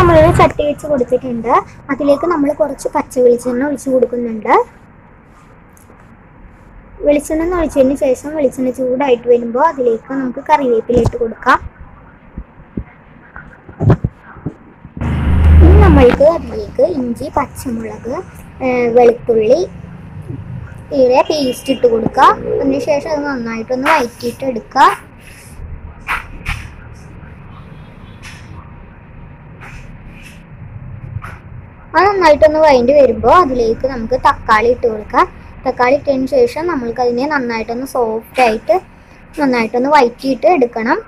നമ്മളൊരു ചട്ടി വെച്ച് കൊടുത്തിട്ടുണ്ട് അതിലേക്ക് നമ്മൾ കുറച്ച് പച്ച വെളിച്ചെണ്ണ ഒഴിച്ച് കൊടുക്കുന്നുണ്ട് വെളിച്ചെണ്ണ ഒഴിച്ചതിന് ശേഷം വെളിച്ചെണ്ണ ചൂടായിട്ട് വരുമ്പോൾ അതിലേക്ക് നമുക്ക് കറിവേപ്പില ഇട്ട് കൊടുക്കാം ഇനി നമ്മൾക്ക് അതിലേക്ക് ഇഞ്ചി പച്ചമുളക് ഏഹ് വെളുത്തുള്ളി ഇതിലെ പേസ്റ്റ് ഇട്ട് കൊടുക്കുക അതിനുശേഷം അത് നന്നായിട്ടൊന്ന് വഴറ്റിയിട്ട് എടുക്കുക അത് നന്നായിട്ടൊന്ന് വഴണ്ടി വരുമ്പോൾ അതിലേക്ക് നമുക്ക് തക്കാളി ഇട്ട് കൊടുക്കുക തക്കാളി ഇട്ടതിന് ശേഷം നമ്മൾക്ക് അതിനെ നന്നായിട്ടൊന്ന് സോഫ്റ്റ് ആയിട്ട് നന്നായിട്ടൊന്ന് വഴറ്റിയിട്ട് എടുക്കണം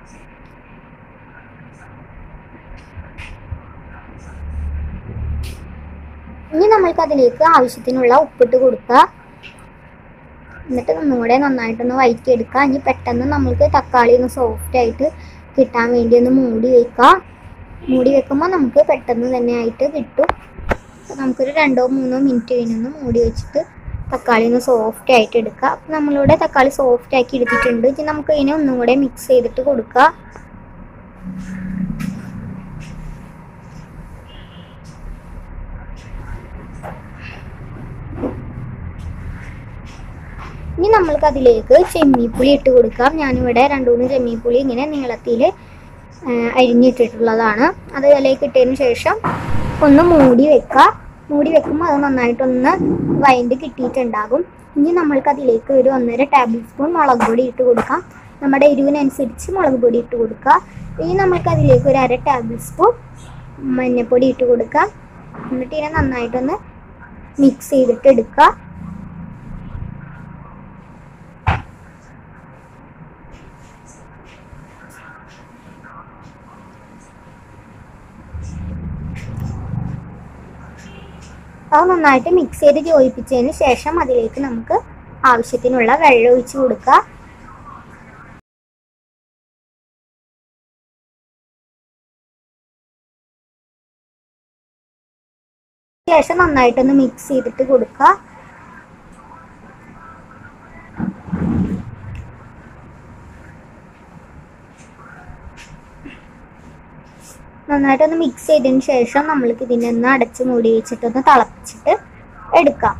ഇനി നമ്മൾക്ക് അതിലേക്ക് ആവശ്യത്തിനുള്ള ഉപ്പിട്ട് കൊടുക്കുക എന്നിട്ട് ഒന്നുകൂടെ നന്നായിട്ടൊന്ന് വഴറ്റിയെടുക്കുക ഇനി പെട്ടെന്ന് നമ്മൾക്ക് തക്കാളി ഒന്ന് സോഫ്റ്റ് ആയിട്ട് കിട്ടാൻ വേണ്ടി ഒന്ന് മൂടി വെക്കുക മൂടി വെക്കുമ്പോൾ നമുക്ക് പെട്ടെന്ന് തന്നെ ആയിട്ട് കിട്ടും അപ്പോൾ നമുക്കൊരു രണ്ടോ മൂന്നോ മിനിറ്റ് കഴിഞ്ഞൊന്ന് മൂടി വെച്ചിട്ട് തക്കാളി ഒന്ന് സോഫ്റ്റ് ആയിട്ട് എടുക്കുക അപ്പോൾ നമ്മളിവിടെ തക്കാളി സോഫ്റ്റ് ആക്കി എടുത്തിട്ടുണ്ട് ഇനി നമുക്ക് ഇതിനെ ഒന്നും കൂടെ മിക്സ് ചെയ്തിട്ട് കൊടുക്കുക ഇനി നമ്മൾക്ക് അതിലേക്ക് ചെമ്മീപ്പുളി ഇട്ട് കൊടുക്കാം ഞാനിവിടെ രണ്ട് മൂന്ന് ചെമ്മീപ്പുളി ഇങ്ങനെ നീളത്തിൽ അരിഞ്ഞിട്ടിട്ടുള്ളതാണ് അത് അതിലേക്ക് ഇട്ടതിന് ശേഷം ഒന്ന് മൂടി വെക്കുക മൂടി വെക്കുമ്പോൾ അത് നന്നായിട്ടൊന്ന് വൈൻഡ് കിട്ടിയിട്ടുണ്ടാകും ഇനി നമ്മൾക്ക് അതിലേക്ക് ഒരു ഒന്നര ടേബിൾ സ്പൂൺ മുളക് പൊടി ഇട്ട് കൊടുക്കാം നമ്മുടെ എരിവിനനുസരിച്ച് മുളക് പൊടി ഇട്ട് കൊടുക്കുക ഇനി നമ്മൾക്ക് അതിലേക്ക് ഒരു അര ടേബിൾ സ്പൂൺ മഞ്ഞൾപ്പൊടി ഇട്ട് കൊടുക്കുക എന്നിട്ട് ഇതിനെ നന്നായിട്ടൊന്ന് മിക്സ് ചെയ്തിട്ട് എടുക്കുക അത് നന്നായിട്ട് മിക്സ് ചെയ്ത് യോജിപ്പിച്ചതിന് ശേഷം അതിലേക്ക് നമുക്ക് ആവശ്യത്തിനുള്ള വെള്ളം ഒഴിച്ച് കൊടുക്കുക ശേഷം നന്നായിട്ടൊന്ന് മിക്സ് ചെയ്തിട്ട് കൊടുക്കുക നന്നായിട്ടൊന്ന് മിക്സ് ചെയ്തതിന് ശേഷം നമ്മൾക്ക് ഇതിനെ ഒന്ന് അടച്ച് മൂടി വെച്ചിട്ടൊന്ന് തിളപ്പിച്ചിട്ട് എടുക്കാം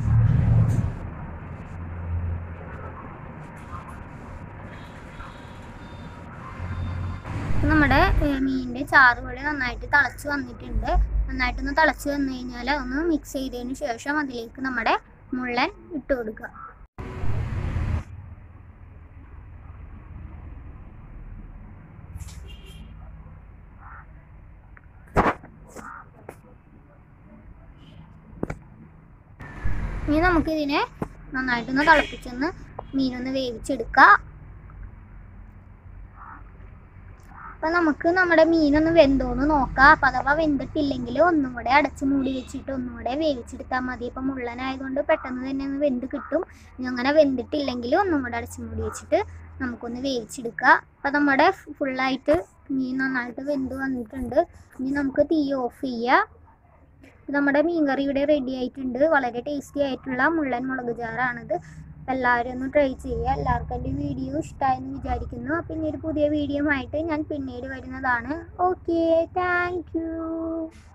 ഇപ്പൊ നമ്മുടെ ഏഹ്, മീനിന്റെ ചാറ് പോലെ നന്നായിട്ട് തിളച്ച് വന്നിട്ടുണ്ട് നന്നായിട്ടൊന്ന് തിളച്ച് വന്നു കഴിഞ്ഞാൽ ഒന്ന് മിക്സ് ചെയ്തതിന് ശേഷം അതിലേക്ക് നമ്മുടെ മുള്ളൻ ഇട്ട് കൊടുക്കുക ഇനി നമുക്കിതിനെ നന്നായിട്ടൊന്ന് തിളപ്പിച്ചൊന്ന് മീനൊന്ന് വേവിച്ചെടുക്കാം അപ്പൊ നമുക്ക് നമ്മുടെ മീനൊന്ന് വെന്തോന്ന് നോക്കാം അപ്പൊ അഥവാ വെന്തിട്ടില്ലെങ്കിൽ ഒന്നും കൂടെ അടച്ച് മൂടി വെച്ചിട്ട് ഒന്നും കൂടെ വേവിച്ചെടുത്താൽ മതി ഇപ്പൊ മുള്ളനായതുകൊണ്ട് പെട്ടെന്ന് തന്നെ ഒന്ന് വെന്ത് കിട്ടും ഇനി അങ്ങനെ വെന്തിട്ടില്ലെങ്കിൽ ഒന്നും കൂടെ അടച്ച് മൂടി വെച്ചിട്ട് നമുക്കൊന്ന് വേവിച്ചെടുക്കാം അപ്പൊ നമ്മുടെ ഫുള്ളായിട്ട് മീൻ നന്നായിട്ട് വെന്ത് വന്നിട്ടുണ്ട് ഇനി നമുക്ക് തീ ഓഫ് ചെയ്യാം നമ്മുടെ മീൻകറി ഇവിടെ റെഡി ആയിട്ടുണ്ട് വളരെ ടേസ്റ്റി ആയിട്ടുള്ള മുള്ളൻ മുളക് ചാറാണിത് അപ്പം എല്ലാവരും ഒന്ന് ട്രൈ ചെയ്യുക എല്ലാവർക്കും എൻ്റെ വീഡിയോ ഇഷ്ടമായെന്ന് വിചാരിക്കുന്നു അപ്പം ഇനി ഒരു പുതിയ വീഡിയോ ആയിട്ട് ഞാൻ പിന്നീട് വരുന്നതാണ് ഓക്കെ താങ്ക് യു